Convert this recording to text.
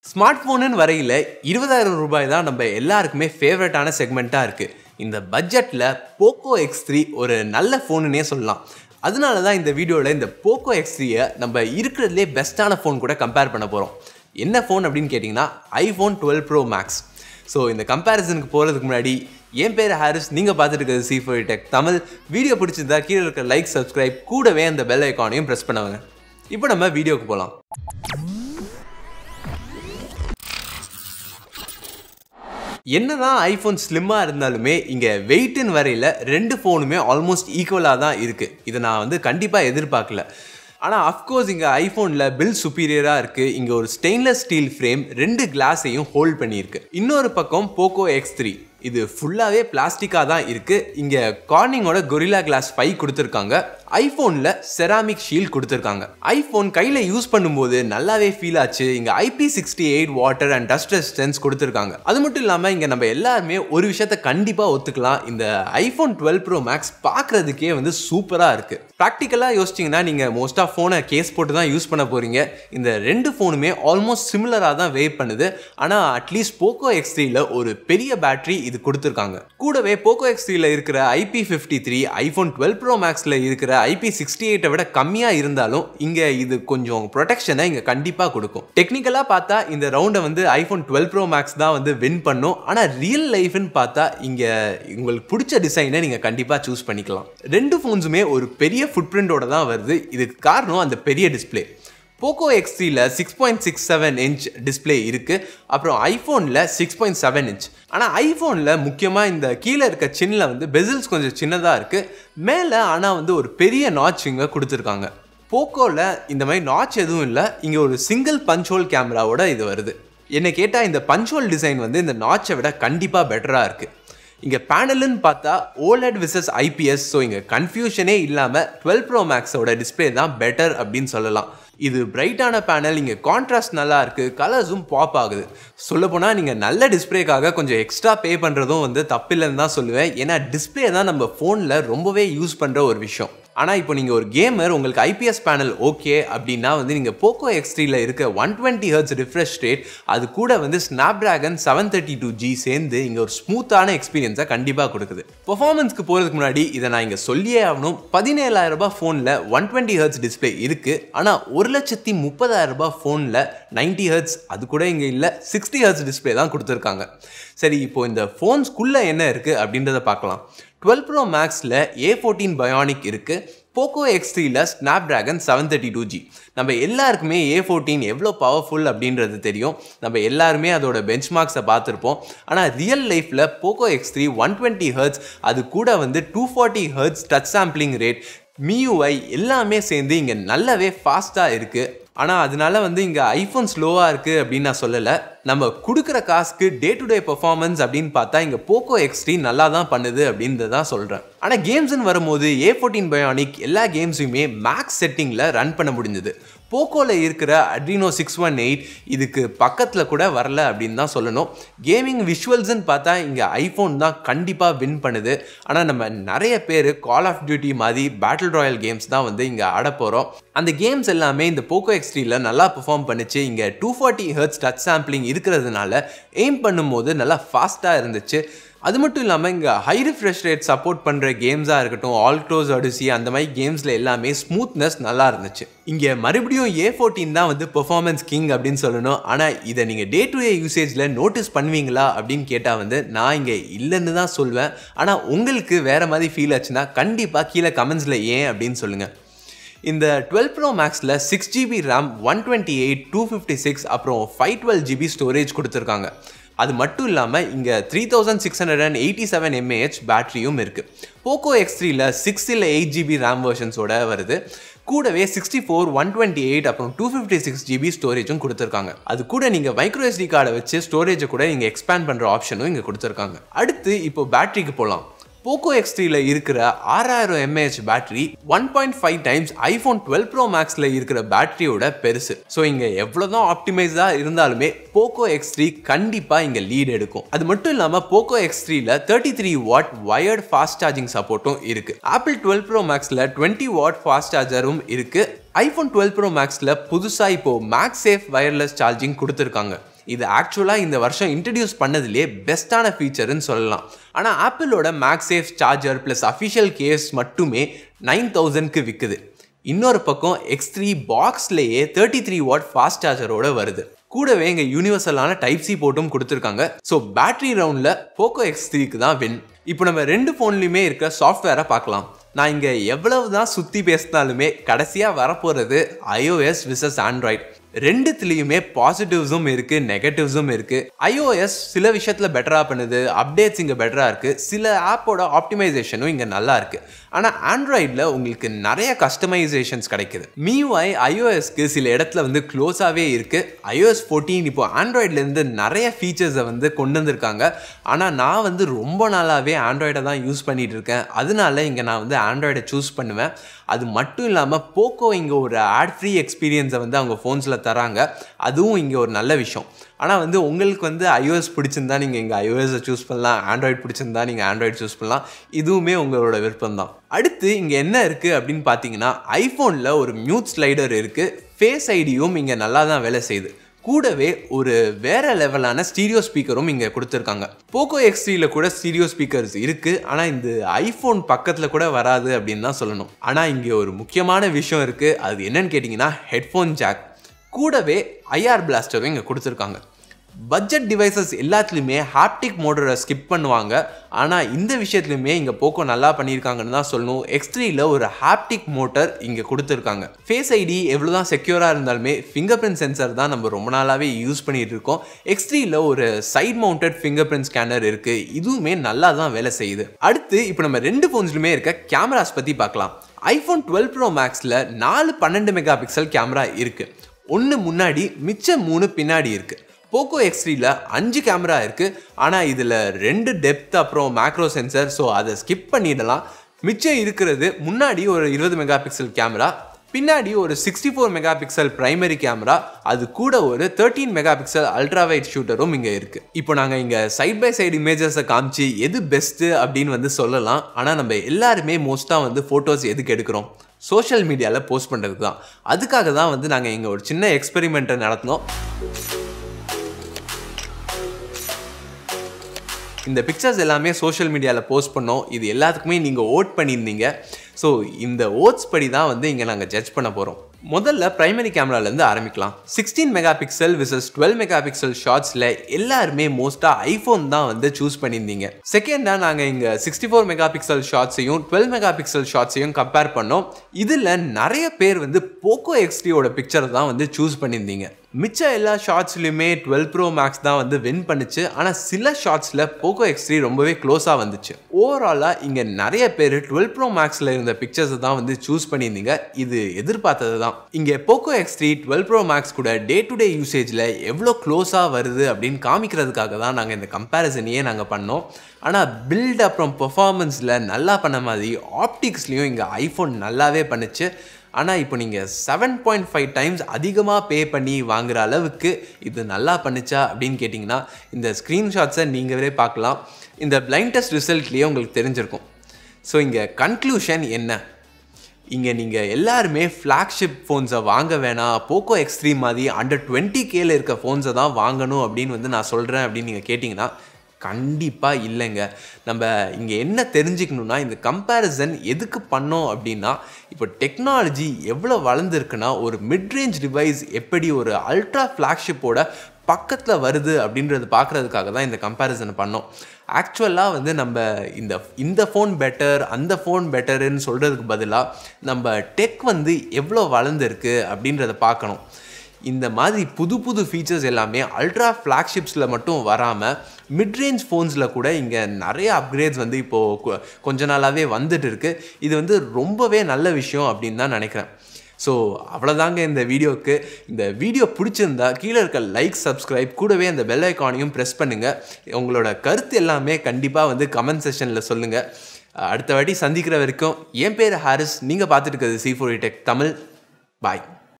smart ஃபோனுன்னு வரையில் இருபதாயிரம் ரூபாய் தான் நம்ம எல்லாருக்குமே ஃபேவரட்டான செக்மெண்ட்டாக இருக்குது இந்த பட்ஜெட்டில் போக்கோ எக்ஸ் த்ரீ ஒரு நல்ல ஃபோனுன்னே சொல்லலாம் அதனால தான் இந்த வீடியோவில் இந்த போக்கோ எக்ஸ் த்ரீயை நம்ம இருக்கிறதுலே பெஸ்ட்டான ஃபோன் கூட கம்பேர் பண்ண போகிறோம் என்ன ஃபோன் அப்படின்னு கேட்டிங்கன்னா iPhone twelve Pro Max so இந்த கம்பேரிசனுக்கு போகிறதுக்கு முன்னாடி என் பேர் ஹாரிஸ் நீங்கள் பார்த்துட்டு இருக்கிறது C four tech Tamil video பிடிச்சிருந்தா கீழே இருக்க லைக் சப்ஸ்கிரைப் கூடவே அந்த பெல் ஐக்கானையும் ப்ரெஸ் பண்ணுவாங்க இப்போ நம்ம வீடியோக்கு போகலாம் என்னதான் ஐஃபோன் ஸ்லிம்மாக இருந்தாலுமே இங்கே வெயிட்டுன்னு வரையில் ரெண்டு ஃபோனுமே ஆல்மோஸ்ட் ஈக்குவலாக தான் இருக்குது இதை நான் வந்து கண்டிப்பாக எதிர்பார்க்கல ஆனால் அஃப்கோர்ஸ் இங்கே ஐஃபோனில் பில் சுப்பீரியராக இருக்குது இங்கே ஒரு ஸ்டெயின்லெஸ் ஸ்டீல் ஃப்ரேம் ரெண்டு கிளாஸையும் ஹோல்ட் பண்ணியிருக்கு இன்னொரு பக்கம் போக்கோ எக்ஸ் த்ரீ இது ஃபுல்லாகவே பிளாஸ்டிக்காக தான் இருக்குது இங்கே கார்னிங்கோட கொரில்லா கிளாஸ் ஃபைவ் கொடுத்துருக்காங்க ஐஃபோனில் செராமிக் ஷீல்ட் கொடுத்துருக்காங்க ஐஃபோன் கையில் யூஸ் பண்ணும்போது நல்லாவே ஃபீல் ஆச்சு இங்கே IP sixty eight water and dust resistance கொடுத்துருக்காங்க அது மட்டும் இல்லாமல் இங்கே நம்ம எல்லாருமே ஒரு விஷயத்த கண்டிப்பாக ஒத்துக்கலாம் இந்த ஐஃபோன் டுவெல் ப்ரோ மேக்ஸ் பார்க்குறதுக்கே வந்து சூப்பராக இருக்குது ப்ராக்டிக்கலாக யோசிச்சிங்கன்னா நீங்கள் மோஸ்ட்டாக ஃபோனை கேஸ் போட்டு தான் யூஸ் பண்ண போகிறீங்க இந்த ரெண்டு ஃபோனுமே ஆல்மோஸ்ட் சிமிலராக தான் வெயிட் பண்ணுது ஆனால் அட்லீஸ்ட் போக்கோ எக்ஸ் த்ரீல ஒரு பெரிய பேட்டரி இது கொடுத்துருக்காங்க கூடவே போக்கோ எக்ஸ் த்ரீல இருக்கிற IP fifty three iPhone twelve Pro மேக்ஸில் இருக்கிற ஐபி சிக்ஸ்டி எயிட்டை விட கம்மியாக இருந்தாலும் இங்கே இது கொஞ்சம் ப்ரொடெக்ஷனை இங்கே கண்டிப்பாக கொடுக்கும் டெக்னிக்கலாக பார்த்தா இந்த ரவுண்டை வந்து ஐஃபோன் டுவெல் ப்ரோ மேக்ஸ் தான் வந்து வின் பண்ணும் ஆனால் ரியல் லைஃப்னு பார்த்தா இங்கே உங்களுக்கு பிடிச்ச டிசைனை நீங்கள் கண்டிப்பாக சூஸ் பண்ணிக்கலாம் ரெண்டு ஃபோன்ஸுமே ஒரு பெரிய ஃபுட் பிரிண்டோட தான் வருது இதுக்கு காரணம் அந்த பெரிய டிஸ்பிளே போக்கோ எக்ஸ் த்ரீல six point six seven inch display இருக்குது அப்புறம் ஐஃபோனில் சிக்ஸ் பாயிண்ட் செவன் இன்ச் ஆனால் ஐஃபோனில் முக்கியமாக இந்த கீழே இருக்க சின்னில் வந்து பெசில்ஸ் கொஞ்சம் சின்னதாக இருக்குது மேலே ஆனால் வந்து ஒரு பெரிய நாச் இங்கே கொடுத்துருக்காங்க போக்கோவில் இந்த மாதிரி நாச் எதுவும் இல்லை இங்கே ஒரு சிங்கிள் பஞ்ச் ஹோல் கேமராவோட இது வருது என்னை கேட்டால் இந்த பஞ்ச் ஹோல் டிசைன் வந்து இந்த நாச்சை விட கண்டிப்பாக பெட்டராக இருக்குது இங்கே பேனலுன்னு பார்த்தா ஓலெட் விசஸ் ஐபிஎஸ் ஸோ இங்கே கன்ஃபியூஷனே இல்லாமல் டுவெல் ப்ரோ மேக்ஸோட டிஸ்பிளே தான் பெட்டர் அப்படின்னு சொல்லலாம் இது பிரைட்டான பேனல் இங்கே கான்ட்ராஸ்ட் நல்லா இருக்குது கலர்ஸும் பாப் ஆகுது சொல்லப்போனால் நீங்கள் நல்ல டிஸ்பிளேக்காக கொஞ்சம் எக்ஸ்ட்ரா பே பண்ணுறதும் வந்து தப்பில்லைன்னு தான் சொல்லுவேன் ஏன்னா டிஸ்பிளே தான் நம்ம ஃபோனில் ரொம்பவே யூஸ் பண்ணுற ஒரு விஷயம் ஆனால் இப்போ நீங்கள் ஒரு கேமர் உங்களுக்கு ஐபிஎஸ் பேனல் ஓகே அப்படின்னா வந்து நீங்கள் போக்கோ எக்ஸ்ட்ரீல இருக்க one twenty hertz refresh rate அது கூட வந்து Snapdragon seven thirty two G சேர்ந்து இங்கே ஒரு ஸ்மூத்தான எக்ஸ்பீரியன்ஸை கண்டிப்பாக கொடுக்குது பர்ஃபார்மன்ஸ்க்கு போகிறதுக்கு முன்னாடி இதை நான் இங்கே சொல்லியே ஆகணும் பதினேழாயிரம் ரூபாய் ஃபோனில் ஒன் டுவெண்ட்டி ஹர்ட்ஸ் டிஸ்பிளே இருக்குது ஆனால் ஒரு லட்சத்தி முப்பதாயிரம் ரூபாய் ஃபோனில் நைன்ட்டி ஹர்ட்ஸ் அது கூட இங்கே இல்லை சிக்ஸ்டி ஹர்ட்ஸ் டிஸ்பிளே தான் கொடுத்துருக்காங்க சரி இப்போ இந்த ஃபோன்ஸ்குள்ளே என்ன இருக்குது அப்படின்றத பார்க்கலாம் டுவெல் ப்ரோ மேக்ஸில் ஏ ஃபோர்டீன் பயானிக் இருக்குது போக்கோ எக்ஸ் த்ரீல Snapdragon seven thirty two G நம்ம எல்லாருக்குமே ஏ ஃபோர்டீன் எவ்வளோ பவர்ஃபுல் அப்படின்றது தெரியும் நம்ம எல்லாருமே அதோட பெஞ்ச் மார்க்ஸை பார்த்துருப்போம் ஆனால் ரியல் லைஃப்பில் Poco X three one twenty hertz அது கூட வந்து two forty hertz touch sampling rate MIUI எல்லாமே சேர்ந்து இங்கே நல்லாவே ஃபாஸ்ட்டாக இருக்குது ஆனால் அதனால வந்து இங்கே ஐஃபோன் ஸ்லோவாக இருக்குது அப்படின்னு நான் சொல்லலை நம்ம கொடுக்குற காசுக்கு டே டு டே பர்ஃபார்மன்ஸ் அப்படின்னு பார்த்தா இங்கே போக்கோ எக்ஸ்ட்ரீ நல்லா தான் பண்ணுது அப்படின்றத தான் சொல்கிறேன் ஆனால் கேம்ஸ்னு வரும்போது ஏ ஃபோர்டீன் பயானிக் எல்லா கேம்ஸுமே மேக்ஸ் செட்டிங்கில் ரன் பண்ண முடிஞ்சது போக்கோவில் இருக்கிற அட்ரினோ சிக்ஸ் ஒன் எயிட் இதுக்கு பக்கத்தில் கூட வரல அப்படின்னு தான் சொல்லணும் கேமிங் விஷுவல்ஸ்னு பார்த்தா இங்கே ஐஃபோன் தான் கண்டிப்பாக வின் பண்ணுது ஆனால் நம்ம நிறைய பேர் கால் ஆஃப் டியூட்டி மாதிரி பேட்டில் ராயல் கேம்ஸ் தான் வந்து இங்கே ஆட போகிறோம் அந்த கேம்ஸ் எல்லாமே இந்த போக்கோ எக்ஸ்ட்ரீல நல்லா பெர்ஃபார்ம் பண்ணிச்சு இங்கே two forty hertz touch sampling இருக்கிறதுனால எய்ம் பண்ணும்போது நல்லா ஃபாஸ்ட்டாக இருந்துச்சு அது மட்டும் இல்லாமல் இங்கே ஹை ரிஃப்ரெஷ் ரேட் சப்போர்ட் பண்ணுற கேம்ஸாக இருக்கட்டும் ஆல் க்ளோஸ் அடிசி அந்த மாதிரி கேம்ஸில் எல்லாமே ஸ்மூத்னஸ் நல்லா இருந்துச்சு இங்கே மறுபடியும் ஏ ஃபோர்டீன் தான் வந்து பெர்ஃபார்மன்ஸ் கிங் அப்படின்னு சொல்லணும் ஆனால் இதை நீங்கள் டே டு டே யூசேஜில் நோட்டீஸ் பண்ணுவீங்களா அப்படின்னு கேட்டால் வந்து நான் இங்கே இல்லைன்னு தான் சொல்வேன் ஆனால் உங்களுக்கு வேறு மாதிரி ஃபீல் ஆச்சுன்னா கண்டிப்பாக கீழே கமெண்ட்ஸில் ஏன் அப்படின்னு சொல்லுங்கள் இந்த டுவெல் ப்ரோ மேக்ஸில் six GB RAM one twenty eight two fifty six அப்புறம் ஃபைவ் டுவெல் ஜிபி ஸ்டோரேஜ் கொடுத்துருக்காங்க அது மட்டும் இல்லாமல் இங்கே three thousand six hundred and eighty seven mAh பேட்டரியும் இருக்குது போக்கோ எக்ஸ் த்ரீல சிக்ஸ் இல்லை எயிட் ஜிபி ரேம் வெர்ஷன்ஸோட வருது கூடவே sixty four one twenty eight அப்புறம் டூ ஃபிஃப்டி சிக்ஸ் ஜிபி ஸ்டோரேஜும் கொடுத்துருக்காங்க அது கூட நீங்கள் மைக்ரோ எஸ்டி கார்டை வச்சு ஸ்டோரேஜை கூட நீங்கள் எக்ஸ்பேண்ட் பண்ணுற ஆப்ஷனும் இங்கே கொடுத்துருக்காங்க அடுத்து இப்போ பேட்டரிக்கு போகலாம் போக்கோ எக்ஸ் த்ரீல இருக்கிற ஆறாயிரம் mAh battery one point five times iPhone twelve Pro மேக்ஸில் இருக்கிற பேட்டரியோட பெருசு ஸோ இங்கே எவ்வளோதான் ஆப்டிமைஸாக இருந்தாலுமே போக்கோ எக்ஸ் த்ரீ கண்டிப்பாக இங்கே லீட் எடுக்கும் அது மட்டும் இல்லாமல் போக்கோ எக்ஸ் த்ரீல thirty three watt wired fast charging சப்போர்ட்டும் இருக்குது ஆப்பிள் டுவெல் ப்ரோ மேக்ஸில் டுவெண்ட்டி வாட் ஃபாஸ்ட் சார்ஜரும் இருக்குது ஐஃபோன் டுவெல் ப்ரோ மேக்ஸில் புதுசாக இப்போது மேக்ஸ் சேஃப் வயர்லெஸ் சார்ஜிங் கொடுத்துருக்காங்க இது ஆக்சுவலாக இந்த வருஷம் இன்ட்ரடியூஸ் பண்ணதுலேயே பெஸ்ட்டான ஃபீச்சர்னு சொல்லலாம் ஆனால் ஆப்பிளோட MagSafe charger plus official case மட்டுமே நைன் தௌசண்ட்க்கு விற்குது இன்னொரு பக்கம் எக்ஸ் த்ரீ பாக்ஸ்லேயே தேர்ட்டி த்ரீ வாட் ஃபாஸ்ட் சார்ஜரோட வருது கூடவே இங்கே யூனிவர்சலான டைப் சி போட்டும் கொடுத்துருக்காங்க ஸோ பேட்டரி ரவுண்டில் போக்கோ எக்ஸ் த்ரீக்கு தான் வின் இப்போ நம்ம ரெண்டு ஃபோன்லையுமே இருக்க சாஃப்ட்வேரை பார்க்கலாம் நான் இங்கே எவ்வளவு தான் சுற்றி பேசினாலுமே கடைசியாக வரப்போகிறது iOS விசஸ் ஆண்ட்ராய்ட் ரெண்டுத்துலேயுமே பாசிட்டிவ்ஸும் இருக்குது நெகட்டிவ்ஸும் இருக்குது iOS சில விஷயத்தில் பெட்டராக பண்ணுது அப்டேட்ஸ் இங்கே பெட்டராக இருக்குது சில ஆப்போட ஆப்டிமைசேஷனும் இங்கே நல்லா இருக்குது ஆனால் ஆண்ட்ராய்டில் உங்களுக்கு நிறைய கஸ்டமைசேஷன்ஸ் கிடைக்குது மீவாய் iOSக்கு சில இடத்துல வந்து க்ளோஸாகவே இருக்குது iOS ஃபோர்டீன் இப்போ ஆண்ட்ராய்ட்லேருந்து நிறைய ஃபீச்சர்ஸை வந்து கொண்டு வந்திருக்காங்க ஆனால் நான் வந்து ரொம்ப நாளாகவே ஆண்ட்ராய்டை தான் யூஸ் பண்ணிகிட்டு இருக்கேன் அதனால இங்கே நான் வந்து ஆண்ட்ராய்டை சூஸ் பண்ணுவேன் அது மட்டும் இல்லாமல் போக்கோ இங்கே ஒரு ஆட் ஃப்ரீ எக்ஸ்பீரியன்ஸை வந்து அவங்க ஃபோன்ஸில் தராங்க அதுவும் இங்கே ஒரு நல்ல விஷயம் ஆனால் வந்து உங்களுக்கு வந்து iOS பிடிச்சிருந்தா நீங்கள் இங்கே iOS-ஐ சூஸ் பண்ணலாம் ஆண்ட்ராய்டு பிடிச்சிருந்தா நீங்கள் ஆண்ட்ராய்டு சூஸ் பண்ணலாம் இதுவுமே உங்களோட விருப்பம் தான் அடுத்து இங்கே என்ன இருக்குது அப்படின்னு பார்த்தீங்கன்னா ஐஃபோனில் ஒரு மியூட் ஸ்லைடர் இருக்குது ஃபேஸ் ஐடியும் இங்கே நல்லா தான் வேலை செய்யுது கூடவே ஒரு வேற லெவலான ஸ்டீரியோ ஸ்பீக்கரும் இங்கே கொடுத்துருக்காங்க போக்கோ எக்ஸ்ட்ரீல கூட ஸ்டீரியோ ஸ்பீக்கர்ஸ் இருக்குது ஆனால் இந்த ஐஃபோன் பக்கத்தில் கூட வராது அப்படின்னு தான் சொல்லணும் ஆனால் இங்கே ஒரு முக்கியமான விஷயம் இருக்குது அது என்னன்னு கேட்டிங்கன்னா ஹெட்ஃபோன் ஜாக் கூடவே ஐஆர் பிளாஸ்டரும் இங்கே கொடுத்துருக்காங்க பட்ஜெட் டிவைசஸ் எல்லாத்துலேயுமே ஹாப்டிக் மோட்டரை ஸ்கிப் பண்ணுவாங்க ஆனால் இந்த விஷயத்துலையுமே இங்கே போக்கோ நல்லா பண்ணியிருக்காங்கன்னு தான் சொல்லணும் எக்ஸ்ட்ரீல ஒரு ஹாப்டிக் மோட்டர் இங்கே கொடுத்துருக்காங்க ஃபேஸ் ஐடி எவ்வளோ தான் செக்யூராக இருந்தாலுமே ஃபிங்கர் பிரிண்ட் சென்சர் தான் நம்ம ரொம்ப நாளாகவே யூஸ் பண்ணிட்டு இருக்கோம் எக்ஸ்ட்ரீல ஒரு side mounted fingerprint scanner இருக்குது இதுவுமே நல்லா தான் வேலை செய்யுது அடுத்து இப்போ நம்ம ரெண்டு ஃபோன்ஸ்லையுமே இருக்க கேமராஸ் பற்றி பார்க்கலாம் ஐஃபோன் டுவெல் ப்ரோ மேக்ஸில் நாலு பன்னெண்டு மெகா பிக்சல் கேமரா இருக்குது ஒன்று முன்னாடி மிச்சம் மூணு பின்னாடி இருக்குது போக்கோ எக்ஸ்ட்ரீல அஞ்சு கேமரா இருக்குது ஆனால் இதில் ரெண்டு டெப்த் அப்புறம் மேக்ரோ சென்சர் ஸோ அதை ஸ்கிப் பண்ணிடலாம் மிச்சம் இருக்கிறது முன்னாடி ஒரு இருபது மெகா பிக்சல் கேமரா பின்னாடி ஒரு sixty four megapixel primary camera அது கூட ஒரு தேர்ட்டீன் மெகா பிக்சல் அல்ட்ராவைட் ஷூட்டரும் இங்கே இருக்குது இப்போ நாங்கள் இங்கே சைட் பை சைடு இமேஜஸை காமிச்சு எது பெஸ்ட்டு அப்படின்னு வந்து சொல்லலாம் ஆனால் நம்ம எல்லாருமே மோஸ்ட்டாக வந்து ஃபோட்டோஸ் எதுக்கு எடுக்கிறோம் சோஷியல் மீடியாவில் போஸ்ட் பண்ணுறதுக்கு தான் அதுக்காக தான் வந்து நாங்கள் இங்கே ஒரு சின்ன எக்ஸ்பெரிமெண்ட்டை நடத்தினோம் இந்த பிக்சர்ஸ் எல்லாமே சோஷியல் மீடியாவில் போஸ்ட் பண்ணோம் இது எல்லாத்துக்குமே நீங்கள் ஓட் பண்ணியிருந்தீங்க ஸோ இந்த ஓட்ஸ் படி தான் வந்து இங்கே நாங்கள் ஜட்ஜ் பண்ண போகிறோம் முதல்ல பிரைமரி கேமராலேருந்து ஆரம்பிக்கலாம் sixteen megapixel versus twelve megapixel ஷார்ட்ஸில் எல்லாருமே மோஸ்ட்டாக ஐஃபோன் தான் வந்து சூஸ் பண்ணியிருந்தீங்க செகண்டாக நாங்கள் இங்கே சிக்ஸ்டி ஃபோர் மெகா பிக்சல் ஷார்ட்ஸையும் டுவெல் மெகா பிக்சல் ஷார்ட்ஸையும் கம்பேர் பண்ணோம் இதில் நிறைய பேர் வந்து போக்கோ எக்ஸ்டியோட பிக்சர் தான் வந்து சூஸ் பண்ணியிருந்தீங்க மிச்ச எல்லா ஷார்ட்ஸ்லையுமே டுவெல் ப்ரோ மேக்ஸ் தான் வந்து வின் பண்ணுச்சு ஆனால் சில ஷார்ட்ஸில் போக்கோ எக்ஸ் த்ரீ ரொம்பவே க்ளோஸாக வந்துச்சு ஓவராலாக இங்கே நிறைய பேர் டுவெல் ப்ரோ மேக்ஸில் இருந்த பிக்சர்ஸை தான் வந்து சூஸ் பண்ணியிருந்தீங்க இது எதிர்பார்த்தது தான் இங்கே Poco X three twelve Pro Max கூட டே டு டே யூசேஜில் எவ்வளோ க்ளோஸாக வருது அப்படின்னு காமிக்கிறதுக்காக தான் நாங்கள் இந்த கம்பேரிசனையே நாங்கள் பண்ணோம் ஆனால் பில்ட் அப்புறம் பெர்ஃபார்மன்ஸில் நல்லா பண்ண மாதிரி ஆப்டிக்ஸ்லேயும் இங்கே ஐஃபோன் நல்லாவே பண்ணுச்சு ஆனால் இப்போ நீங்கள் செவன் பாயிண்ட் ஃபைவ் டைம்ஸ் அதிகமாக பே பண்ணி வாங்குற அளவுக்கு இது நல்லா பண்ணுச்சா அப்படின்னு கேட்டிங்கன்னா இந்த ஸ்க்ரீன்ஷாட்ஸை நீங்களே பார்க்கலாம் இந்த பிளைண்ட் டெஸ்ட் ரிசல்ட்லேயே உங்களுக்கு தெரிஞ்சிருக்கும் ஸோ இங்கே கன்க்ளூஷன் என்ன இங்கே நீங்கள் எல்லாருமே ஃப்ளாக்ஷிப் ஃபோன்ஸை வாங்க வேணாம் போக்கோ எக்ஸ்ட்ரீம் மாதிரி அண்டர் டுவெண்ட்டி கேல இருக்க ஃபோன்ஸை தான் வாங்கணும் அப்படின்னு வந்து நான் சொல்கிறேன் அப்படின்னு நீங்கள் கேட்டிங்கன்னா கண்டிப்பாக இல்லைங்க நம்ம இங்கே என்ன தெரிஞ்சுக்கணுன்னா இந்த கம்பேரிசன் எதுக்கு பண்ணோம் அப்படின்னா இப்போ டெக்னாலஜி எவ்வளோ வளர்ந்துருக்குன்னா ஒரு மிட்ரேஞ்ச் டிவைஸ் எப்படி ஒரு அல்ட்ரா ஃப்ளாக்ஷிப்போட பக்கத்தில் வருது அப்படின்றது பார்க்குறதுக்காக தான் இந்த கம்பேரிசனை பண்ணோம் ஆக்சுவலாக வந்து நம்ம இந்த இந்த ஃபோன் பெட்டர் அந்த ஃபோன் பெட்டருன்னு சொல்கிறதுக்கு பதிலாக நம்ம டெக் வந்து எவ்வளோ வளர்ந்துருக்கு அப்படின்றத பார்க்கணும் இந்த மாதிரி புது புது ஃபீச்சர்ஸ் எல்லாமே அல்ட்ரா ஃப்ளாக்ஷிப்ஸில் மட்டும் வராமல் மிட்ரேஞ்ச் ஃபோன்ஸில் கூட இங்கே நிறைய அப்கிரேட்ஸ் வந்து இப்போது கொஞ்ச நாளாகவே வந்துட்டு இருக்கு இது வந்து ரொம்பவே நல்ல விஷயம் அப்படின்னு தான் நினைக்கிறேன் ஸோ அவ்வளோதாங்க இந்த வீடியோவுக்கு இந்த வீடியோ பிடிச்சிருந்தா கீழே இருக்க லைக் சப்ஸ்கிரைப் கூடவே அந்த பெல் ஐக்கானையும் ப்ரெஸ் பண்ணுங்கள் உங்களோட கருத்து எல்லாமே கண்டிப்பாக வந்து கமெண்ட் செஷனில் சொல்லுங்கள் அடுத்த வாட்டி சந்திக்கிற வரைக்கும் என் பேர் ஹாரிஸ் நீங்கள் பார்த்துட்டு இருக்கிறது சி ஃபோர் டெக் தமிழ் பாய்